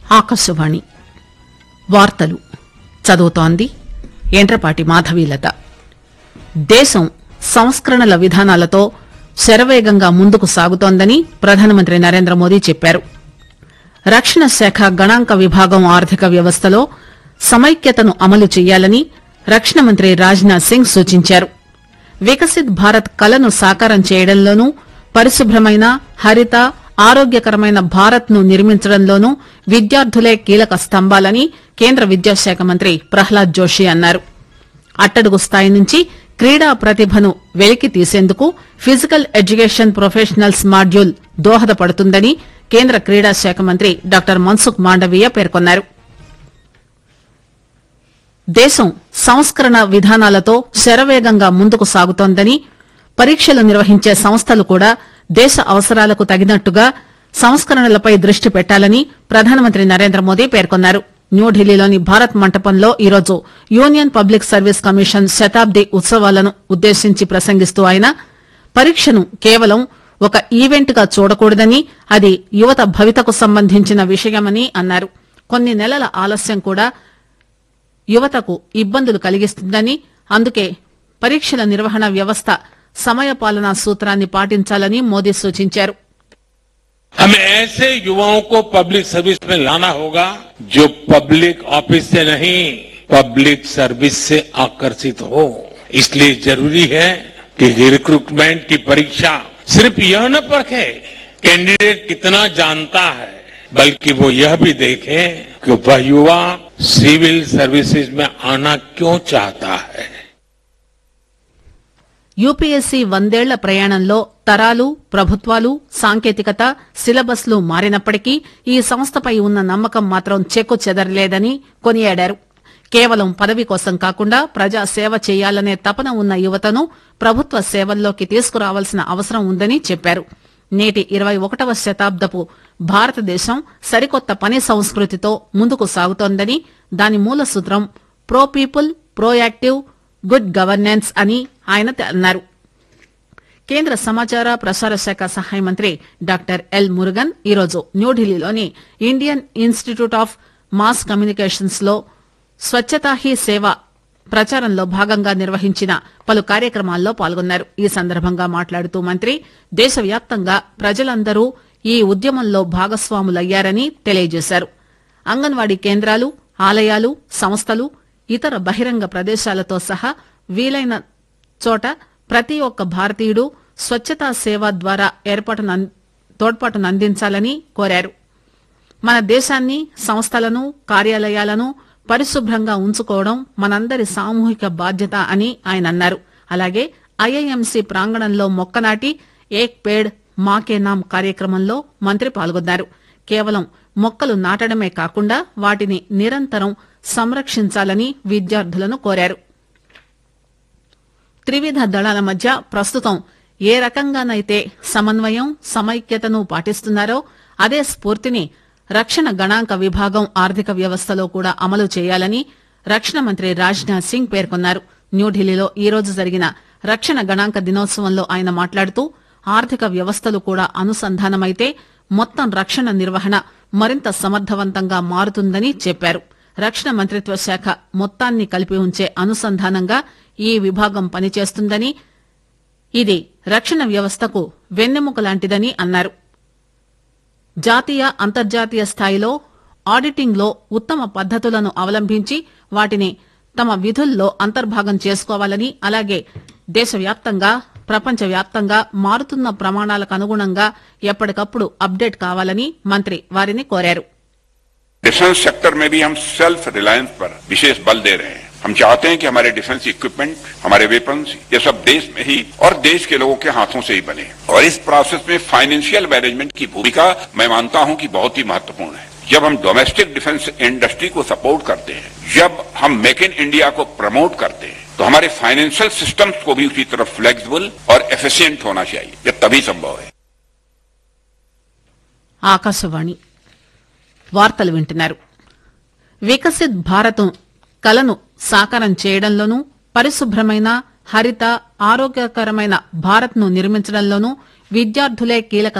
ఆకాశవాణి వార్తలు చదువుతోంది ఎంట్రపాటి మాధవీలత దేశం సంస్కరణల విధానాలతో శరవేగంగా ముందుకు సాగుతోందని ప్రధానమంత్రి నరేంద్ర మోదీ చెప్పారు రక్షణ శాఖ గణాంక విభాగం ఆర్థిక వ్యవస్థలో సమైక్యతను అమలు చేయాలని రక్షణ మంత్రి రాజ్నాథ్ సింగ్ సూచించారు వికసిత్ భారత్ కలను సాకారం చేయడంలోనూ పరిశుభ్రమైన హరిత ఆరోగ్యకరమైన భారత్ ను నిర్మించడంలోనూ విద్యార్థులే కీలక స్తంభాలని కేంద్ర విద్యాశాఖ మంత్రి ప్రహ్లాద్ జోషి అన్నారు అట్టడుగు స్థాయి నుంచి క్రీడా ప్రతిభను వెలికి తీసేందుకు ఫిజికల్ ఎడ్యుకేషన్ ప్రొఫెషనల్స్ మాడ్యూల్ దోహదపడుతుందని కేంద్ర క్రీడా శాఖ మంత్రి డాక్టర్ మన్సుఖ్ మాండవీయ పేర్కొన్నారు దేశం సంస్కరణ విధానాలతో శరవేగంగా ముందుకు సాగుతోందని పరీక్షలు నిర్వహించే సంస్థలు కూడా దేశ అవసరాలకు తగినట్టుగా సంస్కరణలపై దృష్టి పెట్టాలని ప్రధానమంత్రి నరేంద్ర మోదీ పేర్కొన్నారు న్యూఢిల్లీలోని భారత్ మంటపంలో ఈరోజు యూనియన్ పబ్లిక్ సర్వీస్ కమిషన్ శతాబ్ది ఉత్సవాలను ఉద్దేశించి ప్రసంగిస్తూ ఆయన పరీక్షను కేవలం ఒక ఈవెంట్ గా చూడకూడదని అది యువత భవితకు సంబంధించిన విషయమని అన్నారు కొన్ని నెలల ఆలస్యం కూడా యువతకు ఇబ్బందులు కలిగిస్తుందని అందుకే పరీక్షల నిర్వహణ వ్యవస్థ సమయపాలనా సూత్రాన్ని పాటించాలని మోదీ సూచించారు हमें ऐसे युवाओं को पब्लिक सर्विस में लाना होगा जो पब्लिक ऑफिस से नहीं पब्लिक सर्विस से आकर्षित हो इसलिए जरूरी है कि रिक्रूटमेंट की परीक्षा सिर्फ यह न परखे कैंडिडेट कितना जानता है बल्कि वो यह भी देखे कि वह युवा सिविल सर्विसेज में आना क्यों चाहता है యూపీఎస్సీ వందేళ్ల ప్రయాణంలో తరాలు ప్రభుత్వాలు సాంకేతికత సిలబస్లు మారినప్పటికీ ఈ సంస్థపై ఉన్న నమ్మకం మాత్రం చెక్కు చెదరలేదని కొనియాడారు కేవలం పదవి కోసం కాకుండా ప్రజా సేవ చేయాలనే తపన ఉన్న యువతను ప్రభుత్వ సేవల్లోకి తీసుకురావాల్సిన అవసరం ఉందని చెప్పారు నేటి ఇరవై ఒకటవ శతాబ్దపు భారతదేశం సరికొత్త పని సంస్కృతితో ముందుకు సాగుతోందని దాని మూల సూత్రం pro people pro active good governance అని ఆయన అన్నారు కేంద్ర సమాచార ప్రసార శాఖ సహాయ మంత్రి డాక్టర్ ఎల్ మురుగన్ ఈరోజు న్యూఢిల్లీలోని Indian Institute of Mass Communications లో స్వచ్ఛతా హీ సేవ ప్రచారంలో భాగంగా నిర్వహించిన పలు కార్యక్రమాల్లో పాల్గొన్నారు ఈ సందర్భంగా మాట్లాడుతూ మంత్రి దేశవ్యాప్తంగా ప్రజలందరూ ఈ ఉద్యమంలో భాగస్వాములయ్యారని తెలియజేశారు అంగన్వాడీ కేంద్రాలు ఆలయాలు సంస్థలు ఇతర బహిరంగ ప్రదేశాలతో సహా వీలైన చోట ప్రతి ఒక్క భారతీయుడు స్వచ్ఛతా సేవ ద్వారా ఏర్పాటును తోడ్పాటునందించాలని కోరారు మన దేశాన్ని సంస్థలను కార్యాలయాలను పరిశుభ్రంగా ఉంచుకోవడం మనందరి సామూహిక బాధ్యత అని ఆయన అన్నారు అలాగే ఐఐఎంసీ ప్రాంగణంలో మొక్కనాటి ఏక్ పేడ్ మాకే నామ్ కార్యక్రమంలో మంత్రి పాల్గొన్నారు కేవలం మొక్కలు నాటడమే కాకుండా వాటిని నిరంతరం సంరక్షించాలని విద్యార్థులను కోరారు త్రివిధ దళాల మధ్య ప్రస్తుతం ఏ రకంగానైతే సమన్వయం సమైక్యతను పాటిస్తున్నారో అదే స్ఫూర్తిని రక్షణ గణాంక విభాగం ఆర్థిక వ్యవస్థలో కూడా అమలు చేయాలని రక్షణ మంత్రి రాజ్నాథ్ సింగ్ పేర్కొన్నారు న్యూఢిల్లీలో ఈ రోజు జరిగిన రక్షణ గణాంక దినోత్సవంలో ఆయన మాట్లాడుతూ ఆర్థిక వ్యవస్థలు కూడా అనుసంధానమైతే మొత్తం రక్షణ నిర్వహణ మరింత సమర్థవంతంగా మారుతుందని చెప్పారు రక్షణ మంత్రిత్వ శాఖ మొత్తాన్ని కలిపి ఉంచే అనుసంధానంగా ఈ విభాగం పనిచేస్తుందని ఇది రక్షణ వ్యవస్థకు వెన్నెముక లాంటిదని అన్నారు జాతీయ అంతర్జాతీయ స్థాయిలో ఆడిటింగ్ లో ఉత్తమ పద్దతులను అవలంబించి వాటిని తమ విధుల్లో అంతర్భాగం చేసుకోవాలని అలాగే దేశవ్యాప్తంగా ప్రపంచవ్యాప్తంగా మారుతున్న ప్రమాణాలకు అనుగుణంగా ఎప్పటికప్పుడు అప్డేట్ కావాలని మంత్రి వారిని కోరారు डिफेंस सेक्टर में भी हम सेल्फ रिलायंस पर विशेष बल दे रहे हैं हम चाहते हैं कि हमारे डिफेंस इक्विपमेंट हमारे वेपन्स ये सब देश में ही और देश के लोगों के हाथों से ही बने और इस प्रोसेस में फाइनेंशियल मैनेजमेंट की भूमिका मैं मानता हूं कि बहुत ही महत्वपूर्ण है जब हम डोमेस्टिक डिफेंस इंडस्ट्री को सपोर्ट करते हैं जब हम मेक इन इंडिया को प्रमोट करते हैं तो हमारे फाइनेंशियल सिस्टम्स को भी उसी तरह फ्लेक्सिबल और एफिशिएंट होना चाहिए यह तभी संभव है ఆకాశవాణి వార్తలు వింటున్నారు వికసిత్ భారత్ కలను సాకారం చేయడంలోనూ పరిశుభ్రమైన హరిత ఆరోగ్యకరమైన భారత్ ను నిర్మించడంలోనూ విద్యార్థులే కీలక